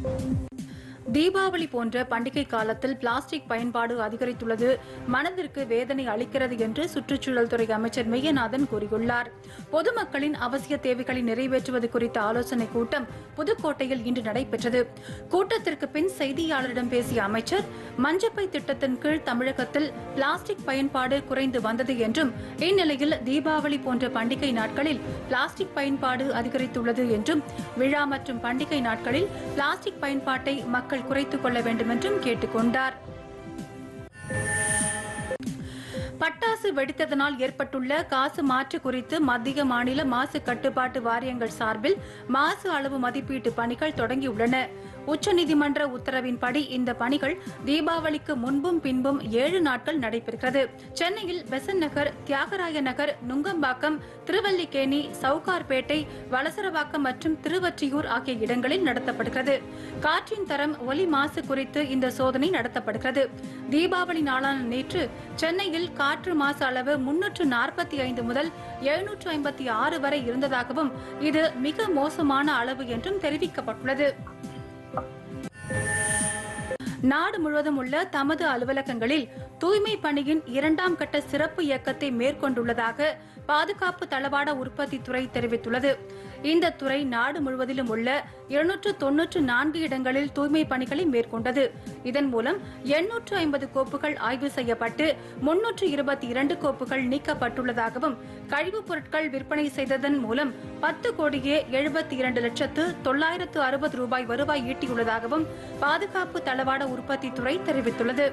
தீபாவளி போன்ற பண்டிகை காலத்தில் பிளாஸ்டிக் பயன்பாடு அதிகரித்துள்ளது மனதிற்கு வேதனை அளிக்கிறது என்று சுற்றுச்சூழல் துறை அமைச்சர் மெய்யநாதன் கூறியுள்ளார் பொதுமக்களின் அவசிய தேவைகளை நிறைவேற்றுவது குறித்த ஆலோசனைக் கூட்டம் புதுக்கோட்டையில் இன்று நடைபெற்றது கூட்டத்திற்கு பின் செய்தியாளரிடம் பேசிய அமைச்சர் மஞ்சப்பை திட்டத்தின் கீழ் தமிழகத்தில் பிளாஸ்டிக் பயன்பாடு குறைந்து வந்தது என்றும் இந்நிலையில் தீபாவளி போன்ற பண்டிகை நாட்களில் பிளாஸ்டிக் பயன்பாடு அதிகரித்துள்ளது என்றும் விழா மற்றும் பண்டிகை நாட்களில் பிளாஸ்டிக் பயன்பாட்டை மக்கள் குறைத்துக் கொள்ள வேண்டும் என்றும் கேட்டுக் கொண்டார் பட்டாசு வெடித்ததனால் ஏற்பட்டுள்ள காசு மாற்று குறித்து மத்திய மாநில மாசு கட்டுப்பாட்டு வாரியங்கள் சார்பில் மாசு அளவு மதிப்பீட்டு பணிகள் தொடங்கியுள்ளன உச்சநீதிமன்ற உத்தரவின்படி இந்த பணிகள் தீபாவளிக்கு முன்பும் பின்பும் ஏழு நாட்கள் நடைபெறுகிறது சென்னையில் பெசன் நகர் தியாகராய நகர் நுங்கம்பாக்கம் திருவல்லிக்கேணி சவுகார்பேட்டை வலசரவாக்கம் மற்றும் திருவொற்றியூர் ஆகிய இடங்களில் நடத்தப்படுகிறது காற்றின் தரம் ஒலி மாசு குறித்து இந்த சோதனை நடத்தப்படுகிறது தீபாவளி நாளான நேற்று சென்னையில் காற்று மாசு அளவு முன்னூற்று நாற்பத்தி ஐந்து முதல் எழுநூற்று ஐம்பத்தி ஆறு வரை இருந்ததாகவும் இது மிக மோசமான அளவு என்றும் தெரிவிக்கப்பட்டுள்ளது நாடு முழுவதும் உள்ள தமது அலுவலகங்களில் தூய்மை பணியின் இரண்டாம் கட்ட சிறப்பு இயக்கத்தை மேற்கொண்டுள்ளதாக பாதுகாப்பு தளவாட உற்பத்தி துறை தெரிவித்துள்ளது இந்த துறை நாடு முழுவதிலும் உள்ள இருநூற்று தொன்னூற்று நான்கு இடங்களில் தூய்மை பணிகளை மேற்கொண்டது இதன் மூலம் எண்ணூற்று ஐம்பது கோப்புகள் ஆய்வு செய்யப்பட்டு முன்னூற்று இருபத்தி இரண்டு கோப்புகள் நீக்கப்பட்டுள்ளதாகவும் கழிவுப் பொருட்கள் விற்பனை செய்ததன் மூலம் பத்து கோடியே எழுபத்தி இரண்டு லட்சத்து தொள்ளாயிரத்து அறுபது ரூபாய் வருவாய் ஈட்டியுள்ளதாகவும் பாதுகாப்பு தளவாட உற்பத்தி துறை தெரிவித்துள்ளது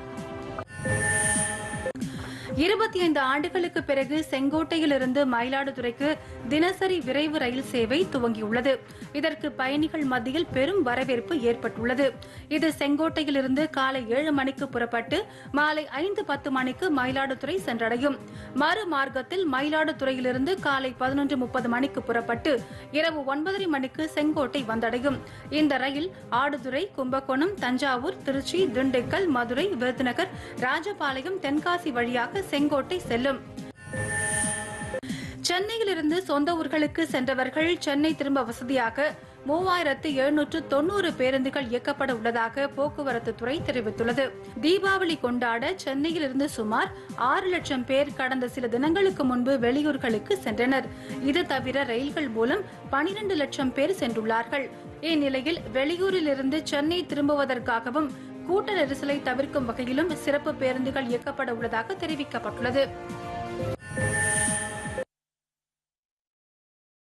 இருபத்தி ஐந்து ஆண்டுகளுக்கு பிறகு செங்கோட்டையிலிருந்து மயிலாடுதுறைக்கு தினசரி விரைவு ரயில் சேவை துவங்கியுள்ளது இதற்கு பயணிகள் மத்தியில் பெரும் வரவேற்பு ஏற்பட்டுள்ளது இது செங்கோட்டையிலிருந்து காலை ஏழு மணிக்கு புறப்பட்டு மாலை ஐந்து பத்து மணிக்கு மயிலாடுதுறை சென்றடையும் மறு மார்க்கத்தில் மயிலாடுதுறையிலிருந்து காலை பதினொன்று முப்பது மணிக்கு புறப்பட்டு இரவு ஒன்பதரை மணிக்கு செங்கோட்டை வந்தடையும் இந்த ரயில் ஆடுதுறை கும்பகோணம் தஞ்சாவூர் திருச்சி திண்டுக்கல் மதுரை விருதுநகர் ராஜபாளையம் தென்காசி வழியாக செங்கோட்டை செல்லும் சென்னையிலிருந்து சொந்த ஊர்களுக்கு சென்றவர்கள் சென்னை திரும்ப வசதியாக மூவாயிரத்து எழுநூற்று தொன்னூறு பேருந்துகள் இயக்கப்பட உள்ளதாக போக்குவரத்து துறை தெரிவித்துள்ளது தீபாவளி கொண்டாட சென்னையிலிருந்து சுமார் ஆறு லட்சம் பேர் கடந்த சில தினங்களுக்கு முன்பு வெளியூர்களுக்கு சென்றனர் இது தவிர ரயில்கள் மூலம் பனிரெண்டு லட்சம் பேர் சென்றுள்ளார்கள் இந்நிலையில் வெளியூரிலிருந்து சென்னை திரும்புவதற்காகவும் கூட்ட நெரிசலை தவிர்க்கும் வகையிலும் சிறப்பு பேருந்துகள் இயக்கப்பட உள்ளதாக தெரிவிக்கப்பட்டுள்ளது